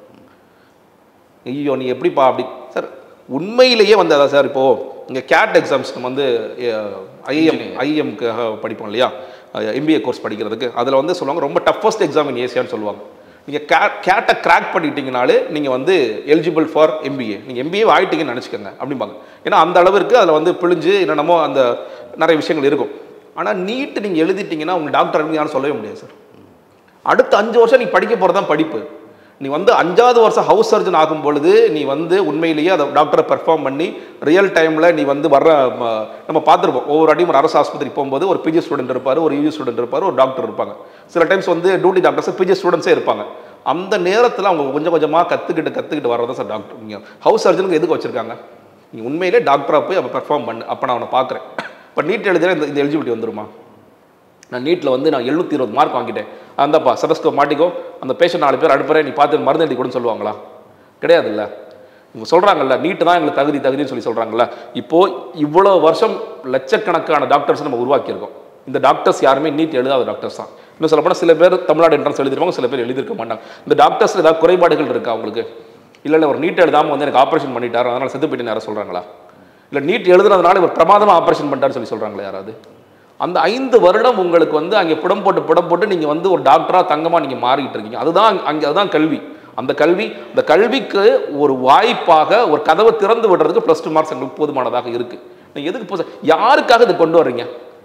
ஐயோ நீ எப்படிப்பா அப்படி சார் உண்மையிலேயே வந்து அதான் சார் இப்போது இங்கே கேட் எக்ஸாம்ஸ் நம்ம வந்து ஐஎம் ஐஎம்க்காக படிப்போம் இல்லையா எம்பிஏ கோர்ஸ் படிக்கிறதுக்கு அதில் வந்து சொல்லுவாங்க ரொம்ப டஃபஸ்ட் எக்ஸாம் இன் ஏசியான்னு சொல்லுவாங்க நீங்கள் கே கேட்டை கிராக் பண்ணிட்டீங்கனாலே நீங்கள் வந்து எலிஜிபிள் ஃபார் எம்பிஏ நீங்கள் எம்பிஏ ஆகிட்டீங்கன்னு நினச்சிக்கோங்க அப்படிம்பாங்க ஏன்னா அந்த அளவிற்கு அதில் வந்து பிழிஞ்சு என்னென்னமோ அந்த நிறைய விஷயங்கள் இருக்கும் ஆனால் நீட்டு நீங்கள் எழுதிட்டீங்கன்னா உங்கள் டாக்டர் யாரும் சொல்லவே முடியாது சார் அடுத்த அஞ்சு வருஷம் நீ படிக்க போகிறது தான் படிப்பு நீ வந்து அஞ்சாவது வருஷம் ஹவுஸ் சர்ஜன் ஆகும் பொழுது நீ வந்து உண்மையிலேயே அதை டாக்டரை பெர்ஃபார்ம் பண்ணி ரியல் டைமில் நீ வந்து வர்ற ம, நம்ம பார்த்துருப்போம் ஒவ்வொரு அடியும் ஒரு அரசு ஆஸ்பத்திரி போகும்போது ஒரு பிஜி ஸ்டூடெண்ட் இருப்பார் ஒரு யூஜி ஸ்டூடெண்ட் இருப்பார் ஒரு டாக்டர் இருப்பாங்க சில டைம்ஸ் வந்து டியூட்டி டாக்டர்ஸ் பிஜி ஸ்டூடெண்ட்ஸே இருப்பாங்க அந்த நேரத்தில் அவங்க கொஞ்சம் கொஞ்சமாக கற்றுக்கிட்டு கற்றுக்கிட்டு வர்றதா சார் டாக்டர் நீங்கள் ஹவுஸ் சர்ஜனுக்கு எதுக்கு வச்சுருக்காங்க நீ உண்மையிலே டாக்டராக போய் அப்போ பெர்ஃபார்ம் பண்ணு அப்போ நான் அவனை பார்க்குறேன் இப்போ நீட் எழுதினா இந்த இந்த எலிஜிபிலிட்டி வந்துருமா நான் நீட்டில் வந்து நான் எழுநூற்றி இருபது மார்க் வாங்கிட்டேன் அந்தப்பா செபஸ்கோ மாட்டிக்கோ அந்த பேஷண்ட் நாலு பேர் அனுப்புறேன் நீ பார்த்து மருந்து எழுதி கொடுன்னு சொல்லுவாங்களா கிடையாதுல்ல இவங்க சொல்கிறாங்கல்ல நீட்டு தான் எங்களுக்கு தகுதி தகுதின்னு சொல்லி சொல்கிறாங்கல்ல இப்போது இவ்வளோ வருஷம் லட்சக்கணக்கான டாக்டர்ஸ் நம்ம உருவாக்கியிருக்கோம் இந்த டாக்டர்ஸ் யாருமே நீட் எழுதாத டாக்டர்ஸ் தான் இன்னும் சொல்லப்போனால் சில பேர் தமிழ்நாடு என்ட்ரன்ஸ் எழுதிருப்பாங்க சில பேர் எழுதியிருக்க மாட்டாங்க இந்த டாக்டர்ஸில் ஏதாவது குறைபாடுகள் இருக்கா அவங்களுக்கு இல்லை இல்லை ஒரு நீட் எழுதாமல் வந்து எனக்கு ஆப்ரேஷன் பண்ணிட்டாரு அதனால் செத்து போயிட்டு யாரும் சொல்கிறாங்களா இல்லை நீட் எழுதுனதுனால இவர் பிரமாதமாக ஆப்ரேஷன் பண்ணிட்டாருன்னு சொல்லி சொல்கிறாங்களா யாராவது அந்த ஐந்து வருடம் உங்களுக்கு வந்து அங்கே புடம் போட்டு புடம் போட்டு நீங்கள் வந்து ஒரு டாக்டராக தங்கமாக நீங்கள் மாறிக்கிட்டு இருக்கீங்க அதுதான் அங்கே அதுதான் கல்வி அந்த கல்வி அந்த கல்விக்கு ஒரு வாய்ப்பாக ஒரு கதவை திறந்து விடுறதுக்கு ப்ளஸ் டூ மார்க்ஸ் எங்களுக்கு போதுமானதாக இருக்குது நீங்கள் எதுக்கு போ யாருக்காக இதை கொண்டு வர்றீங்க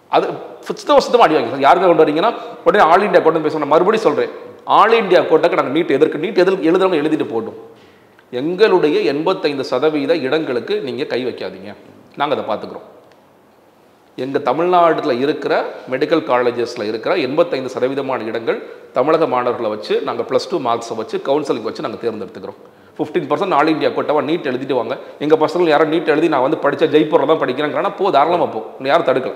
அது சுத்தம் சுத்தமாக அடி வாங்கி யாருக்கு கொண்டு வரீங்கன்னா உடனே ஆல் இந்தியா கொண்டு வந்து பேசணும் மறுபடியும் சொல்கிறேன் ஆல் இந்தியா கோட்டாக்கு நாங்கள் நீட் எதிர்க்கு நீட் எதிர்க்கு எழுதுறவங்க எழுதிட்டு போட்டோம் எங்களுடைய எண்பத்தைந்து சதவீத இடங்களுக்கு நீங்கள் கை வைக்காதீங்க நாங்கள் அதை பார்த்துக்குறோம் எங்கள் தமிழ்நாட்டில் இருக்கிற மெடிக்கல் காலேஜஸில் இருக்கிற எண்பத்தைந்து சதவீதமான இடங்கள் தமிழக மாணவர்களை வச்சு நாங்கள் ப்ளஸ் டூ மார்க்ஸை வச்சு கவுன்சிலிங் வச்சு நாங்கள் தேர்ந்தெடுத்துக்கிறோம் ஃபிஃப்டீன் பர்சன்ட் ஆல் இந்தியா கோட்டாவா நீட் எழுதிட்டு வாங்க எங்கள் பசங்க யாரும் நீட் எழுதி நான் வந்து படித்த ஜெய்ப்பூரில் தான் படிக்கிறேங்கிறனா போ தாராளமாக போ இன்னும் யாரும் தடுக்கல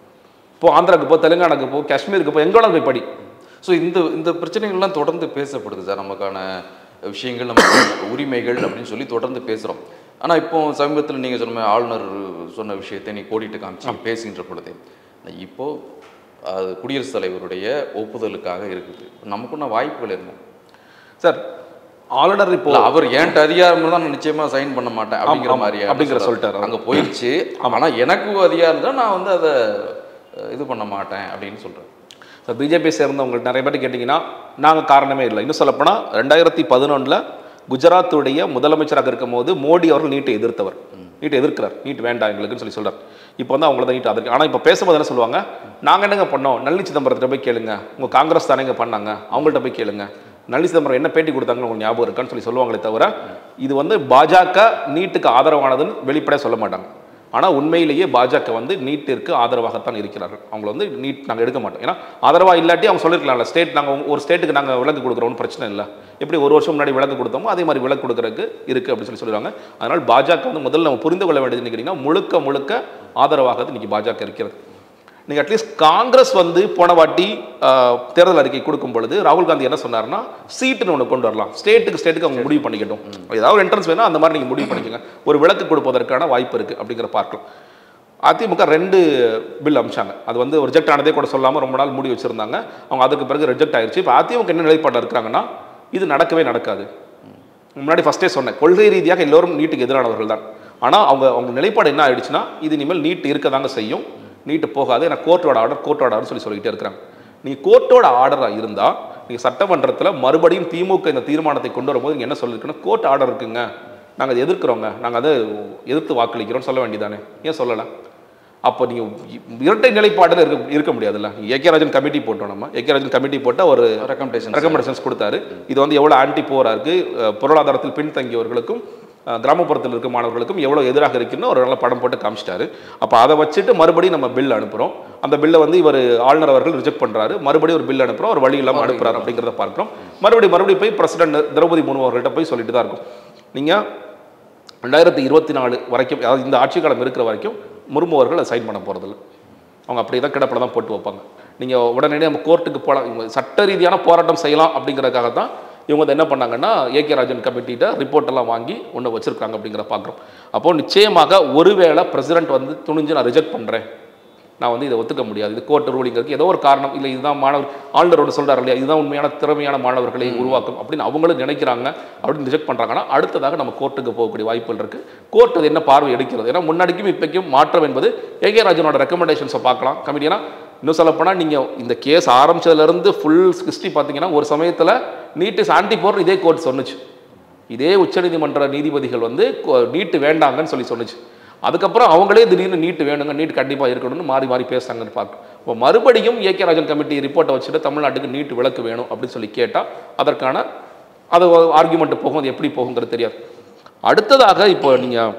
போ ஆந்திராவுக்கு போ தெலுங்கானாக்கு போ காஷ்மீருக்கு போ எங்கேனாலும் போய் படி ஸோ இந்த இந்த பிரச்சனைகள்லாம் தொடர்ந்து பேசப்படுது சார் நமக்கான விஷயங்கள் நமக்கு உரிமைகள் அப்படின்னு சொல்லி தொடர்ந்து பேசுகிறோம் ஆனால் இப்போ சமீபத்தில் நீங்கள் சொன்ன மாதிரி ஆளுநர் சொன்ன விஷயத்தை நீ கோடிட்டு காமிச்சு பேசுகின்ற பொழுது இப்போ அது குடியரசுத் தலைவருடைய ஒப்புதலுக்காக இருக்குது நமக்குன்ன வாய்ப்புகள் இருக்கும் சார் ஆளுநர் இப்போ இல்ல, அவர் ஏன்ட்ட அதிகாரம் தான் நான் நிச்சயமா சைன் பண்ண மாட்டேன் அப்படிங்கிற ஆமா, மாதிரி அப்படிங்கிற சொல்லிட்டாரு அவர். அங்க போயிடுச்சு ஆனா எனக்கு அதிகாரம் தான் நான் வந்து அதை அஹ், இது பண்ண மாட்டேன் அப்படின்னு சொல்றேன் ஸோ பிஜேபி சேர்ந்தவங்க நிறைய பேர் கேட்டிங்கன்னா நாங்கள் காரணமே இல்லை இன்னும் சொல்லப்போனால் ரெண்டாயிரத்தி பதினொன்றில் குஜராத்துடைய முதலமைச்சராக இருக்கும்போது மோடி அவர்கள் நீட்டை எதிர்த்தவர் நீட்டை எதிர்க்கிறார் நீட் வேண்டாம் எங்களுக்குன்னு சொல்லி சொல்றார் இப்போ வந்து அவங்கள தான் நீட் அதற்கு ஆனால் இப்போ பேசும்போது என்ன சொல்லுவாங்க நாங்கள் என்னங்க பண்ணோம் நளினி சிதம்பரத்திட்ட போய் கேளுங்க உங்கள் காங்கிரஸ் தானேங்க பண்ணாங்க அவங்கள்ட்ட போய் கேளுங்க நளினி சிதம்பரம் என்ன பேட்டி கொடுத்தாங்கன்னு உங்களுக்கு ஞாபகம் இருக்கான்னு சொல்லி சொல்லுவாங்களே தவிர இது வந்து பாஜக நீட்டுக்கு ஆதரவானதுன்னு வெளிப்படையாக சொல்ல மாட்டாங்க ஆனால் உண்மையிலேயே பாஜக வந்து நீட்டிற்கு ஆதரவாகத்தான் இருக்கிறார்கள் அவங்கள வந்து நீட் நாங்கள் எடுக்க மாட்டோம் ஏன்னா ஆதரவாக இல்லாட்டி அவங்க சொல்லியிருக்கலாம்ல ஸ்டேட் நாங்கள் ஒரு ஸ்டேட்டுக்கு நாங்கள் விலக்கு கொடுக்குறோம்னு பிரச்சனை இல்லை எப்படி ஒரு வருஷம் முன்னாடி விலக்கு கொடுத்தோமோ அதே மாதிரி விலக்கு கொடுக்கறதுக்கு இருக்குது அப்படின்னு சொல்லி சொல்லுவாங்க அதனால் பாஜக வந்து முதல்ல நம்ம புரிந்து கொள்ள வேண்டியது கேட்டிங்கன்னா முழுக்க முழுக்க ஆதரவாக இன்னைக்கு பாஜக இருக்கிறது நீங்கள் அட்லீஸ்ட் காங்கிரஸ் வந்து போன வாட்டி ஆஹ், தேர்தல் அறிக்கை கொடுக்கும் பொழுது ராகுல் காந்தி என்ன சொன்னார்னா சீட்டுன்னு ஒன்று கொண்டு வரலாம் ஸ்டேட்டுக்கு ஸ்டேட்டுக்கு அவங்க முடிவு பண்ணிக்கட்டும் ஏதாவது ஒரு என்ட்ரன்ஸ் வேணா அந்த மாதிரி நீங்கள் முடிவு பண்ணிக்கோங்க ஒரு விளக்கு கொடுப்பதற்கான வாய்ப்பு இருக்குது அப்படிங்கிற பார்க்கலாம் அதிமுக ரெண்டு பில் அமிச்சாங்க அது வந்து ரிஜெக்ட் ஆனதே கூட சொல்லாமல் ரொம்ப நாள் மூடி வச்சிருந்தாங்க அவங்க அதுக்கு பிறகு ரிஜெக்ட் ஆயிருச்சு இப்போ அதிமுக என்ன நிலைப்பாட்டில் இருக்கிறாங்கன்னா இது நடக்கவே நடக்காது முன்னாடி ஃபஸ்ட்டே சொன்னேன் கொள்கை ரீதியாக எல்லோரும் நீட்டுக்கு எதிரானவர்கள் தான் ஆனால் அவங்க அவங்க நிலைப்பாடு என்ன ஆயிடுச்சுன்னா இது இனிமேல் நீட் இருக்கதாங்க செய்யும் நீட்டு போகாது ஏன்னா கோர்ட்டோட ஆர்டர் கோர்ட்டோட ஆர்டர் சொல்லி சொல்லிக்கிட்டே இருக்கிறாங்க நீங்கள் கோர்ட்டோட ஆர்டராக இருந்தால் நீங்கள் சட்டமன்றத்தில் மறுபடியும் திமுக இந்த தீர்மானத்தை கொண்டு வரும்போது நீங்கள் என்ன சொல்லியிருக்குன்னா கோர்ட் ஆர்டர் இருக்குங்க நாங்கள் அதை எதிர்க்கிறோங்க நாங்கள் அதை எதிர்த்து வாக்களிக்கிறோம்னு சொல்ல வேண்டியதானே ஏன் சொல்லலை அப்போ நீங்கள் இரட்டை நிலைப்பாடில் இருக்க இருக்க முடியாதுல்ல ஏகே ராஜன் கமிட்டி போட்டோம் நம்ம ஏகே ராஜன் கமிட்டி போட்டால் ஒரு ரெக்கமெண்டேஷன் ரெக்கமெண்டேஷன்ஸ் கொடுத்தாரு இது வந்து எவ்வளோ ஆன்டி போராக இருக்குது பொருளாதாரத்தில் பின்தங்கியவர்களுக்கும் அஹ், கிராமப்புறத்தில் இருக்க மாணவர்களுக்கும் எவ்வளோ எதிராக இருக்குன்னு ஒரு நல்ல படம் போட்டு காமிச்சிட்டாரு அப்போ அதை வச்சுட்டு மறுபடியும் நம்ம பில் அனுப்புகிறோம் அந்த பில்லை வந்து இவர் ஆளுநர் அவர்கள் ரிஜெக்ட் பண்ணுறாரு மறுபடியும் ஒரு பில் அனுப்புகிறோம் ஒரு வழி இல்லாமல் அனுப்புறாரு அப்படிங்கிறத பார்க்குறோம் மறுபடியும் மறுபடியும் போய் பிரசிடென்ட் திரௌபதி முர்மு அவர்கள்ட்ட போய் சொல்லிட்டு தான் இருக்கும் நீங்கள் ரெண்டாயிரத்தி இருபத்தி நாலு வரைக்கும் அதாவது இந்த ஆட்சி காலம் இருக்கிற வரைக்கும் முர்மு அவர்கள் அதை சைன் பண்ண போகிறதில்ல அவங்க அப்படியே தான் கிடப்பில் தான் போட்டு வைப்பாங்க நீங்கள் உடனடியாக நம்ம கோர்ட்டுக்கு போகலாம் இவங்க சட்ட ரீதியான போராட்டம் செய்யலாம் அப்படிங்கிறதுக்காக தான் இவங்க வந்து என்ன பண்ணாங்கன்னா ஏகே ராஜன் கமிட்டிகிட்ட ரிப்போர்ட் எல்லாம் வாங்கி ஒன்று வச்சிருக்காங்க அப்படிங்கிற பார்க்குறோம் அப்போது நிச்சயமாக ஒருவேளை பிரசிடென்ட் வந்து துணிஞ்சு நான் ரிஜெக்ட் பண்ணுறேன் நான் வந்து இதை ஒத்துக்க முடியாது இது கோர்ட் ரூலிங் இருக்கு ஏதோ ஒரு காரணம் இல்லை இதுதான் மாணவர் ஆளுநரோட சொல்றாரு இல்லையா இதுதான் உண்மையான திறமையான மாணவர்களை உருவாக்கும் அப்படின்னு அவங்களும் நினைக்கிறாங்க அப்படின்னு ரிஜெக்ட் பண்றாங்கன்னா அடுத்ததாக நம்ம கோர்ட்டுக்கு போகக்கூடிய வாய்ப்புகள் இருக்கு கோர்ட் அது என்ன பார்வை எடுக்கிறது ஏன்னா முன்னாடிக்கும் இப்போக்கும் மாற்றம் என்பது ஏகே ராஜனோட ரெக்கமெண்டேஷன்ஸை பார்க்கலாம் கமிட்டினா இன்னும் சொல்லப்போனால் நீங்கள் இந்த கேஸ் ஆரம்பிச்சதுலேருந்து ஃபுல் ஹிஸ்ட்ரி பார்த்தீங்கன்னா ஒரு சமயத்தில் நீட்டு ஆன்டி போர் இதே கோர்ட் சொன்னுச்சு இதே உச்சநீதிமன்ற நீதிபதிகள் வந்து கொ- நீட்டு வேண்டாங்கன்னு சொல்லி சொன்னுச்சு அதுக்கப்புறம் அவங்களே திடீர்னு நீட்டு வேணுங்க நீட் கண்டிப்பாக இருக்கணும்னு மாறி மாறி பேசுறாங்கன்னு பார்க்கணும் இப்போ மறுபடியும் ஏகே ராஜன் கமிட்டி ரிப்போர்ட்டை வச்சுட்டு தமிழ்நாட்டுக்கு நீட்டு விளக்கு வேணும் அப்படின்னு சொல்லி கேட்டால் அதற்கான அது ஆர்குமெண்ட் போகும் அது எப்படி போகுங்கிறது தெரியாது அடுத்ததாக இப்போ நீங்கள்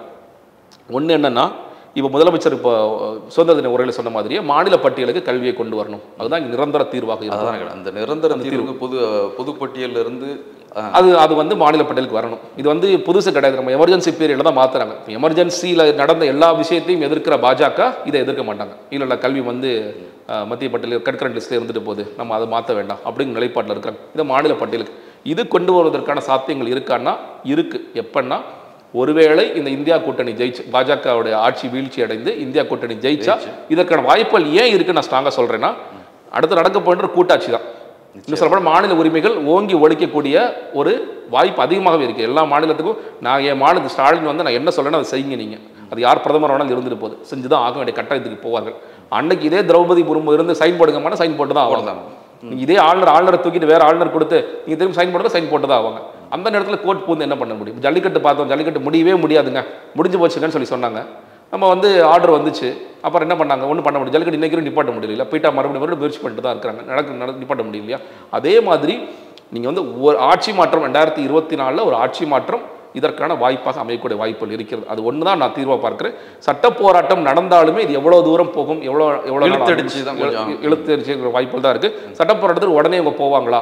ஒன்று என்னன்னா இப்போ முதலமைச்சர் இப்போ சுதந்திர தின உரையில் சொன்ன மாதிரியே மாநில பட்டியலுக்கு கல்வியை கொண்டு வரணும் அதுதான் இங்க நிரந்தர தீர்வாக இருக்கும் அதான் கேட்டேன். அந்த நிரந்தர தீர்வுக்கு பொது பொதுப்பட்டியல்ல இருந்து அஹ், அது அது வந்து மாநில பட்டியலுக்கு வரணும் இது வந்து புதுசு கிடையாது நம்ம எமர்ஜென்சி பீரியடில் தான் மாத்துறாங்க இப்போ எமர்ஜென்சியில் நடந்த எல்லா விஷயத்தையும் எதிர்க்கிற பாஜக இதை எதிர்க்க மாட்டாங்க இல்லை இல்லை கல்வி வந்து அஹ், மத்திய பட்டியல் கட்கரண்ட் லிஸ்ட்டில் இருந்துட்டு போகுது நம்ம அதை மாற்ற வேண்டாம் அப்படிங்கிற நிலைப்பாட்டில் இருக்கிறாங்க இது மாநில பட்டியலுக்கு இது கொண்டு வருவதற்கான சாத்தியங்கள் இருக்கான்னா இருக்கு எப்பன்னா ஒருவேளை இந்த இந்தியா கூட்டணி ஜெயிச்சு பாஜகவுடைய ஆட்சி வீழ்ச்சி அடைந்து இந்தியா கூட்டணி ஜெயிச்சா இதற்கான வாய்ப்புகள் ஏன் இருக்கு நான் ஸ்ட்ராங்காக சொல்றேன்னா அடுத்து நடக்க போன்ற கூட்டாட்சி தான் இன்னும் சொல்லப்போனால் மாநில உரிமைகள் ஓங்கி ஒழிக்கக்கூடிய ஒரு வாய்ப்பு அதிகமாகவே இருக்குது எல்லா மாநிலத்துக்கும் நான் என் மாநில ஸ்டாலின் வந்து நான் என்ன சொல்றேனோ அதை செய்யுங்க நீங்கள் அது யார் பிரதமர் வேணாலும் இருந்துட்டு போகுது செஞ்சு தான் ஆக வேண்டிய கட்டாயத்துக்கு போவார்கள் அன்னைக்கு இதே திரௌபதி முர்மு இருந்து சைன் போடுங்கம்மா சைன் போட்டு தான் ஆகணும் நீங்க இதே ஆளுநர் ஆளுநரை தூக்கிட்டு வேற ஆளுநர் கொடுத்து நீங்க திரும்பி சைன் போடுங்க சைன் போட்டு தான் ஆவாங்க அந்த நேரத்தில் கோர்ட் பூந்து என்ன பண்ண முடியும் ஜல்லிக்கட்டு பார்த்தோம் ஜல்லிக்கட்டு முடியவே முடியாதுங்க முடிஞ்சு போச்சுங்கன்னு சொல்லி சொன்னாங்க நம்ம வந்து ஆர்டர் வந்துச்சு அப்புறம் என்ன பண்ணாங்க ஒன்றும் பண்ண முடியும் ஜல்லிக்கட்டு இன்னைக்கு நிப்பாட்ட முடியல போயிட்டா மறுபடியும் மறுபடியும் முயற்சி பண்ணிட்டு தான் இருக்கிறாங்க நடக்க நட நிப்பாட்ட முடியல இல்லையா அதே மாதிரி நீங்கள் வந்து ஒரு ஆட்சி மாற்றம் ரெண்டாயிரத்தி இருபத்தி நாலில் ஒரு ஆட்சி மாற்றம் இதற்கான வாய்ப்பாக அமையக்கூடிய வாய்ப்புகள் இருக்கிறது அது ஒன்று தான் நான் தீர்வாக பார்க்கிறேன் சட்ட போராட்டம் நடந்தாலுமே இது எவ்வளோ தூரம் போகும் எவ்வளோ எவ்வளோ நாள் இழுத்தடிச்சு ஆகும்? தான் கொஞ்சம். இழு- இழுத்தடிச்சு வாய்ப்புகள் தான் இருக்குது சட்ட போராட்டத்துக்கு உடனே இவங்க போவாங்களா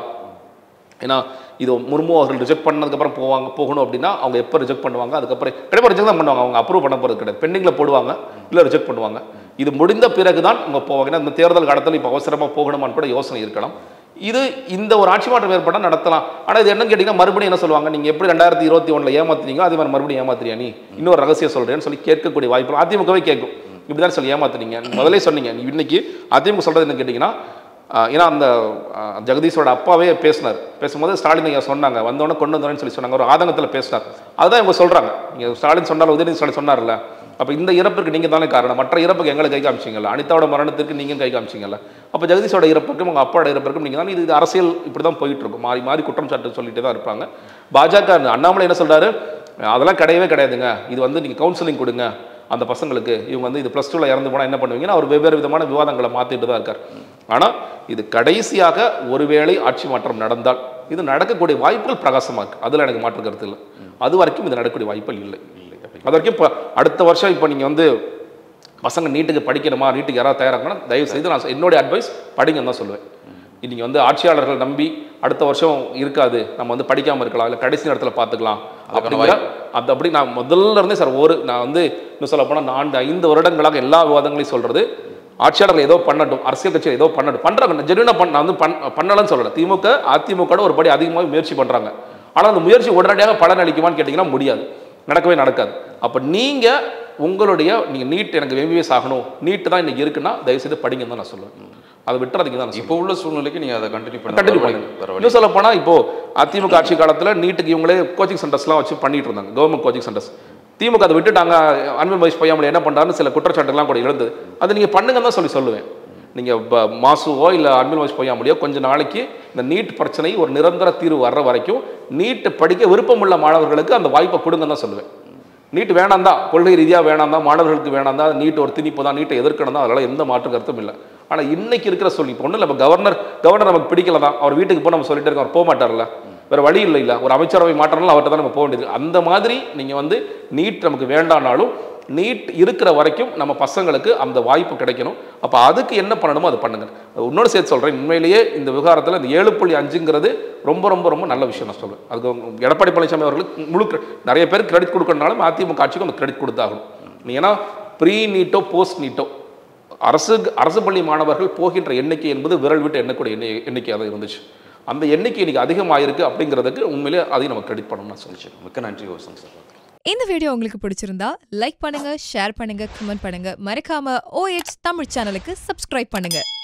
ஏன்னா இது முர்மு அவர்கள் ரிஜெக்ட் பண்ணதுக்கப்புறம் போவாங்க போகணும் அப்படின்னா அவங்க எப்போ ரிஜெக்ட் பண்ணுவாங்க அதுக்கப்புறம் கண்டிப்பாக ரிஜெக்ட் தான் பண்ணுவாங்க அவங்க அப்ரூவ் பண்ண போகிறது கிடையாது பெண்டிங்கில் போடுவாங்க இல்லை ரிஜெக்ட் பண்ணுவாங்க இது முடிந்த பிறகு தான் அவங்க போவாங்க ஏன்னா இந்த தேர்தல் காலத்தில் இப்போ அவசரமாக போகணுமான்னு கூட யோசனை இருக்கலாம் இது இந்த ஒரு ஆட்சி மாற்றம் ஏற்பட்டால் நடத்தலாம் ஆனால் இது என்னன்னு கேட்டிங்கன்னா மறுபடியும் என்ன சொல்லுவாங்க நீங்கள் எப்படி ரெண்டாயிரத்தி இருபத்தி ஒன்றில் ஏமாத்துனீங்க அதே மாதிரி மறுபடியும் ஏமாத்துறியா நீ இன்னொரு ரகசியம் சொல்கிறேன்னு சொல்லி கேட்கக்கூடிய வாய்ப்பு அதிமுகவே கேட்கும் இப்படி தான் சொல்லி ஏமாத்துனீங்க முதல்ல சொன்னீங்க நீ இன்னைக்கு அதிமுக சொல்கிறது என்ன கேட்டிங்கன்னா ஆஹ் ஏன்னா அந்த ஆஹ் ஜெகதீஷோட அப்பாவே பேசினார் பேசும்போது ஸ்டாலின் ஐயா சொன்னாங்க வந்தோடனே கொண்டு வந்தோன்னு சொல்லி சொன்னாங்க ஒரு ஆதங்கத்தில் பேசினார் அதுதான் இவங்க சொல்கிறாங்க நீங்கள் ஸ்டாலின் சொன்னார் உதயநிதி ஸ்டாலின் சொன்னார்ல அப்போ இந்த இறப்புக்கு நீங்கள் தானே காரணம் மற்ற இறப்புக்கு எங்களை கை காமிச்சிங்கல்ல அனிதாவோட மரணத்திற்கு நீங்கள் கை காமிச்சிங்கல்ல அப்போ ஜெகதீஷோட இறப்புக்கும் உங்கள் அப்பாவோட இறப்புக்கும் நீங்கள் தான் இது இது அரசியல் இப்படி தான் போயிட்டு இருக்கும் மாறி மாறி குற்றம் சாட்டு சொல்லிட்டு தான் இருப்பாங்க பாஜக அண்ணாமலை என்ன சொல்றாரு அதெல்லாம் கிடையவே கிடையாதுங்க இது வந்து நீங்கள் கவுன்சிலிங் கொடுங்க அந்த பசங்களுக்கு இவங்க வந்து இது ப்ளஸ் டூவில் இறந்து போனால் என்ன பண்ணுவீங்கன்னா அவர் வெவ்வேறு விதமான விவாதங்களை மாற்றிட்டு தான் இருக்கார் ஆனால் இது கடைசியாக ஒருவேளை ஆட்சி மாற்றம் நடந்தால் இது நடக்கக்கூடிய வாய்ப்புகள் பிரகாசமாக இருக்குது அதில் எனக்கு மாற்று கருத்து இல்லை அது வரைக்கும் இது நடக்கக்கூடிய வாய்ப்புகள் இல்லை அது வரைக்கும் இப்போ அடுத்த வருஷம் இப்போ நீங்கள் வந்து பசங்க நீட்டுக்கு படிக்கணுமா நீட்டுக்கு யாராவது தயாராகனா தயவு செய்து நான் சொ- என்னுடைய அட்வைஸ் படிங்கன்னு தான் சொல்லுவேன் இன்னைக்கு வந்து ஆட்சியாளர்கள் நம்பி அடுத்த வருஷம் இருக்காது நம்ம வந்து படிக்காமல் இருக்கலாம் இல்லை கடைசி நேரத்தில் பார்த்துக்கலாம் அப்படிங்கிற அது அப்படி நான் முதல்ல இருந்தே சார் ஒரு நான் வந்து இன்னும் சொல்ல போனால் நான்கு ஐந்து வருடங்களாக எல்லா விவாதங்களையும் சொல்கிறது ஆட்சியாளர்கள் ஏதோ பண்ணட்டும் அரசியல் கட்சி ஏதோ பண்ணட்டும் பண்ணுறாங்க ஜென்யூனாக பண்ண நான் வந்து பண் பண்ணலன்னு சொல்லலை திமுக அதிமுக ஒரு படி அதிகமாக முயற்சி பண்ணுறாங்க ஆனால் அந்த முயற்சி உடனடியாக பலன் அளிக்குமான்னு கேட்டிங்கன்னா முடியாது நடக்கவே நடக்காது அப்போ நீங்கள் உங்களுடைய நீங்கள் நீட் எனக்கு எம்பிபிஎஸ் ஆகணும் நீட்டு தான் இன்னைக்கு இருக்குன்னா தயவுசெய்து படிங்கன்னு தான் நான் சொல்லுவேன் அதை விட்டுறதுக்கு தான் நான் சொல்லுவேன் இப்போ உள்ள சூழ்நிலைக்கு நீங்கள் அதை கண்டினியூ பண்ண கண்டினியூ வேற வழி- பண்ணுங்க வேற வழி இன்னும் சொல்ல போனால் இப்போ அதிமுக ஆட்சி காலத்தில் நீட்டுக்கு இவங்களே கோச்சிங் சென்டர்ஸ்லாம் வச்சு பண்ணிட்டு இருந்தாங்க கவர்மெண்ட் கோச்சிங் சென்டர்ஸ் திமுக அதை விட்டுட்டாங்க அன்பில் மகேஷ் பொய்யாமலை என்ன பண்ணுறாருன்னு சில குற்றச்சாட்டுலாம் கூட எழுந்தது அது நீங்கள் பண்ணுங்கன்னு தான் சொல்லி சொல்லுவேன் நீங்கள் மாசுவோ இல்லை அன்பில் மகேஷ் பொய்யாமலையோ கொஞ்ச நாளைக்கு இந்த நீட் பிரச்சனை ஒரு நிரந்தர தீர்வு வர்ற வரைக்கும் நீட்டு படிக்க விருப்பமுள்ள மாணவர்களுக்கு அந்த வாய்ப்பை கொடுங்கன்னு தான் சொல்லுவேன் நீட் வேணாம் தான் கொள்கை ரீதியாக வேணாம் தான் மாணவர்களுக்கு வேணாம் தான் நீட் ஒரு திணிப்பு தான் நீட்டை எதிர்க்கணும் தான் அதெல்லாம் எந்த மாற்று கருத்தும் இல்லை ஆனால் இன்னைக்கு இருக்கிற சொல்லி இப்போ ஒன்றும் இல்லை இப்போ கவர்னர் கவர்னர் நமக்கு பிடிக்கல தான் அவர் வீட்டுக்கு போய் நம்ம சொல்லிட்டு இருக்கோம் அவர் போக மாட்டார்ல வேறு வழி இல்லை இல்லை ஒரு அமைச்சரவை மாற்றம்னாலும் அவர்கிட்ட தான் நம்ம போக வேண்டியது அந்த மாதிரி நீங்கள் வந்து நீட் நமக்கு வேண்டானாலும் நீட் இருக்கிற வரைக்கும் நம்ம பசங்களுக்கு அந்த வாய்ப்பு கிடைக்கணும் அப்போ அதுக்கு என்ன பண்ணணுமோ அதை பண்ணுங்க இன்னொரு சேர்த்து சொல்கிறேன் உண்மையிலேயே இந்த விவகாரத்தில் இந்த ஏழு புள்ளி அஞ்சுங்கிறது ரொம்ப ரொம்ப ரொம்ப நல்ல விஷயம் நான் சொல்லுவேன் அதுக்கு உங்க எடப்பாடி பழனிசாமி அவர்களுக்கு முழு cre- நிறைய பேர் கிரெடிட் கொடுக்கறனாலும் அதிமுக ஆட்சிக்கும் அந்த கிரெடிட் கொடுத்தாகணும் நீ ஏன்னா ப்ரீ நீட்டோ போஸ்ட் நீட்டோ அரசு அரசு பள்ளி மாணவர்கள் போகின்ற எண்ணிக்கை என்பது விரல் விட்டு எண்ணக்கூடிய எண்ணி எண்ணிக்கையாக தான் இருந்துச்சு அந்த எண்ணிக்கை இன்னைக்கு அதிகமாயிருக்கு அப்படிங்கிறதுக்கு உண்மையிலே அதையும் நம்ம கிரெடிட் பண்ணணும்னு நான் சொல்லிச்சு மிக்க நன்றி யோசன் சார் இந்த வீடியோ உங்களுக்கு பிடிச்சிருந்தா லைக் பண்ணுங்க ஷேர் பண்ணுங்க கமெண்ட் பண்ணுங்க மறக்காம OH தமிழ் சேனலுக்கு சப்ஸ்கிரைப் பண்ணுங்க